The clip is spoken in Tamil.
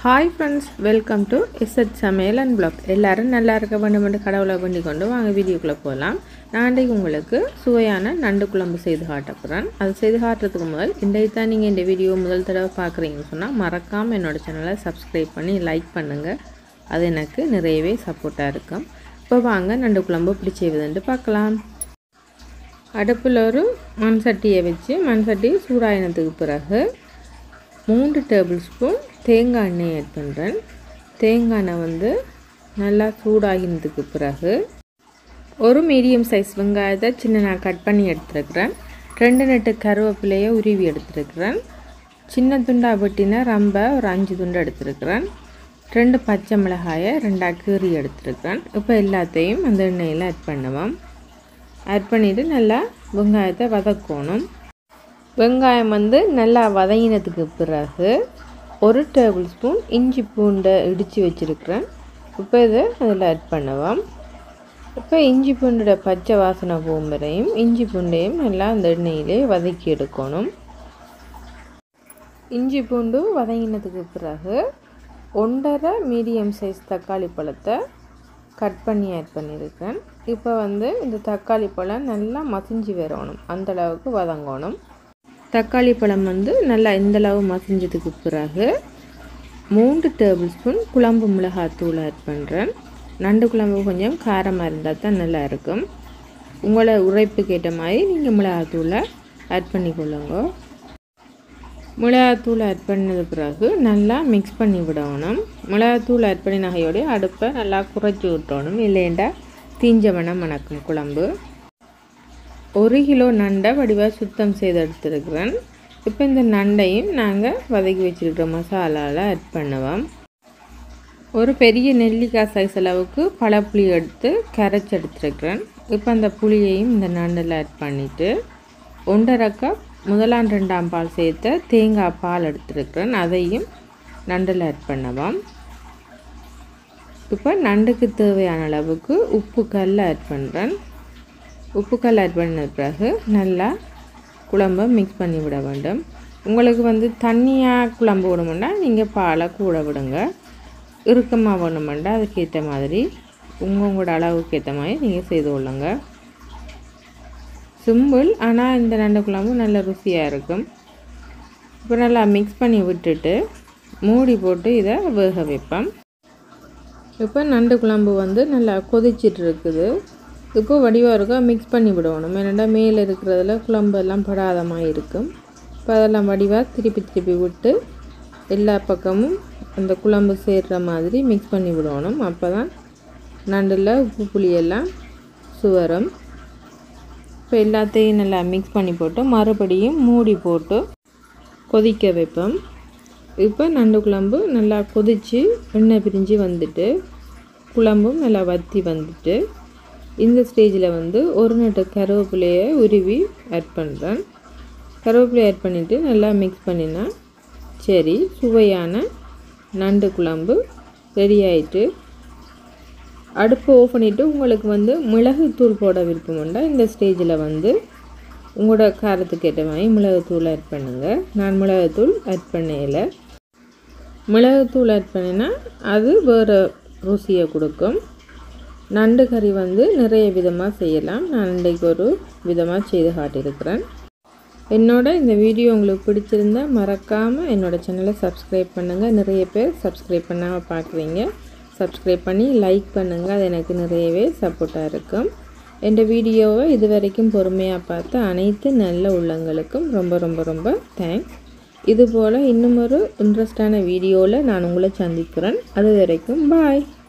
ஹாய் ஃப்ரெண்ட்ஸ் வெல்கம் டு எஸ்எட் சமையல் அண்ட் பிளாக் எல்லாரும் நல்லா இருக்க வேண்டும் என்று கடவுளை பண்ணி கொண்டு வாங்க வீடியோக்குள்ளே போகலாம் நான் இன்றைக்கு உங்களுக்கு சுவையான நண்டு குழம்பு செய்து காட்ட போகிறேன் அது செய்து காட்டுறதுக்கு முதல் இன்றைக்கு தான் நீங்கள் இந்த வீடியோ முதல் தடவை பார்க்குறீங்கன்னு சொன்னால் மறக்காமல் என்னோட சேனலை சப்ஸ்கிரைப் பண்ணி லைக் பண்ணுங்கள் அது எனக்கு நிறையவே சப்போர்ட்டாக இருக்கும் இப்போ வாங்க நண்டு குழம்பு எப்படி செய்வதுன்ட்டு பார்க்கலாம் அடுப்பில் ஒரு மண் சட்டியை வச்சு மண் சட்டி சூடாயினத்துக்கு பிறகு மூன்று டேபிள் ஸ்பூன் தேங்காய் எண்ணெய் ஆட் பண்ணுறேன் தேங்காய் எண்ணெய் வந்து நல்லா சூடாகினதுக்கு பிறகு ஒரு மீடியம் சைஸ் வெங்காயத்தை சின்ன நான் கட் பண்ணி எடுத்துருக்கிறேன் ரெண்டு நெட்டு கருவேப்பிலையை உருவி எடுத்துருக்கிறேன் சின்ன துண்டாக வெட்டின ரொம்ப ஒரு அஞ்சு துண்டு எடுத்துருக்கிறேன் ரெண்டு பச்சை மிளகாயை ரெண்டாக கீறி எடுத்துருக்கிறேன் இப்போ எல்லாத்தையும் அந்த எண்ணெயில் ஆட் பண்ணுவோம் ஆட் பண்ணிவிட்டு நல்லா வெங்காயத்தை வதக்கணும் வெங்காயம் வந்து நல்லா வதங்கினதுக்கு பிறகு ஒரு டேபிள் ஸ்பூன் இஞ்சி பூண்டை இடித்து வச்சுருக்கிறேன் இப்போ இதை அதில் ஆட் பண்ணுவோம் இப்போ இஞ்சி பூண்டோட பச்சை வாசனை போகும் வரையும் இஞ்சி பூண்டையும் நல்லா அந்த எண்ணெயிலே வதக்கி எடுக்கணும் இஞ்சி பூண்டு வதங்கினதுக்கு பிறகு ஒன்றரை மீடியம் சைஸ் தக்காளி பழத்தை கட் பண்ணி ஆட் பண்ணியிருக்கேன் இப்போ வந்து இந்த தக்காளி பழம் நல்லா மசிஞ்சு வரணும் அந்தளவுக்கு வதங்கணும் தக்காளி பழம் வந்து நல்லா இந்தளவு மசிஞ்சதுக்கு பிறகு மூன்று டேபிள் ஸ்பூன் குழம்பு மிளகாத்தூள் ஆட் பண்ணுறேன் நண்டு குழம்பு கொஞ்சம் காரமாக இருந்தால் தான் நல்லா இருக்கும் உங்களை உரைப்புக்கு ஏற்ற மாதிரி நீங்கள் மிளகாத்தூளை ஆட் பண்ணிக்கொள்ளுங்க மிளகாத்தூள் ஆட் பண்ணது பிறகு நல்லா மிக்ஸ் பண்ணி விடணும் மிளகாத்தூள் ஆட் பண்ணி நகையோடைய அடுப்பை நல்லா குறைச்சி விட்டணும் இல்லைண்டா தீஞ்ச மணம் மணக்கும் குழம்பு ஒரு கிலோ நண்டை வடிவாக சுத்தம் செய்து எடுத்துருக்கிறேன் இப்போ இந்த நண்டையும் நாங்கள் வதக்கி வச்சுருக்கிற மசாலாவில் ஆட் பண்ணுவோம் ஒரு பெரிய நெல்லிக்காய் சைஸ் அளவுக்கு பழப்புளி எடுத்து கரைச்சி எடுத்துருக்கிறேன் இப்போ அந்த புளியையும் இந்த நண்டில் ஆட் பண்ணிவிட்டு ஒன்றரை கப் முதலாம் ரெண்டாம் பால் சேர்த்த தேங்காய் பால் எடுத்துருக்கிறேன் அதையும் நண்டில் ஆட் பண்ணுவோம் இப்போ நண்டுக்கு தேவையான அளவுக்கு உப்பு கல் ஆட் பண்ணுறேன் உப்பு கல் ஆட் பண்ண பிறகு நல்லா குழம்பை மிக்ஸ் பண்ணி விட வேண்டும் உங்களுக்கு வந்து தண்ணியாக குழம்பு விடணுமெண்டா நீங்கள் பாலை கூட விடுங்க இறுக்கமாக வேணுமெண்டா அதுக்கேற்ற மாதிரி உங்கள் உங்களோட அளவுக்கு ஏற்ற மாதிரி நீங்கள் செய்து கொள்ளுங்க சிம்பிள் ஆனால் இந்த நண்டு குழம்பு நல்ல ருசியாக இருக்கும் இப்போ நல்லா மிக்ஸ் பண்ணி விட்டுட்டு மூடி போட்டு இதை வேக வைப்பேன் இப்போ நண்டு குழம்பு வந்து நல்லா கொதிச்சிட்டு இருக்குது இப்போ வடிவாக இருக்கா மிக்ஸ் பண்ணி விடணும் ஏன்னாண்டா மேலே இருக்கிறதுல குழம்பு எல்லாம் படாத மாதிரி இருக்கும் இப்போ அதெல்லாம் வடிவாக திருப்பி திருப்பி விட்டு எல்லா பக்கமும் அந்த குழம்பு சேர்கிற மாதிரி மிக்ஸ் பண்ணி விடணும் அப்போ தான் நண்டில் உப்பு புளியெல்லாம் சுவரும் இப்போ எல்லாத்தையும் நல்லா மிக்ஸ் பண்ணி போட்டு மறுபடியும் மூடி போட்டு கொதிக்க வைப்போம் இப்போ நண்டு குழம்பு நல்லா கொதித்து எண்ணெய் பிரிஞ்சு வந்துட்டு குழம்பும் நல்லா வற்றி வந்துட்டு இந்த ஸ்டேஜில் வந்து ஒரு நட்டு கருவேப்பிலையை உருவி ஆட் பண்ணுறேன் கருவேப்பிலை ஆட் பண்ணிவிட்டு நல்லா மிக்ஸ் பண்ணினா சரி சுவையான நண்டு குழம்பு ரெடி ஆயிட்டு அடுப்பு ஆஃப் பண்ணிவிட்டு உங்களுக்கு வந்து மிளகுத்தூள் போட விருப்பமுண்டா இந்த ஸ்டேஜில் வந்து உங்களோட காரத்துக்கு ஏற்ற மாதிரி மிளகுத்தூள் ஆட் பண்ணுங்கள் நான் மிளகுத்தூள் ஆட் பண்ணையில் மிளகுத்தூள் ஆட் பண்ணினா அது வேறு ருசியை கொடுக்கும் நண்டு கறி வந்து நிறைய விதமாக செய்யலாம் நான் இன்றைக்கு ஒரு விதமாக செய்து காட்டியிருக்கிறேன் என்னோட இந்த வீடியோ உங்களுக்கு பிடிச்சிருந்தா மறக்காமல் என்னோடய சேனலை சப்ஸ்கிரைப் பண்ணுங்கள் நிறைய பேர் சப்ஸ்கிரைப் பண்ணாமல் பார்க்குறீங்க சப்ஸ்கிரைப் பண்ணி லைக் பண்ணுங்கள் அது எனக்கு நிறையவே சப்போர்ட்டாக இருக்கும் என் வீடியோவை இது வரைக்கும் பொறுமையாக பார்த்த அனைத்து நல்ல உள்ளங்களுக்கும் ரொம்ப ரொம்ப ரொம்ப தேங்க்ஸ் இதுபோல் இன்னும் ஒரு இன்ட்ரெஸ்டான வீடியோவில் நான் உங்களை சந்திக்கிறேன் அது வரைக்கும் பாய்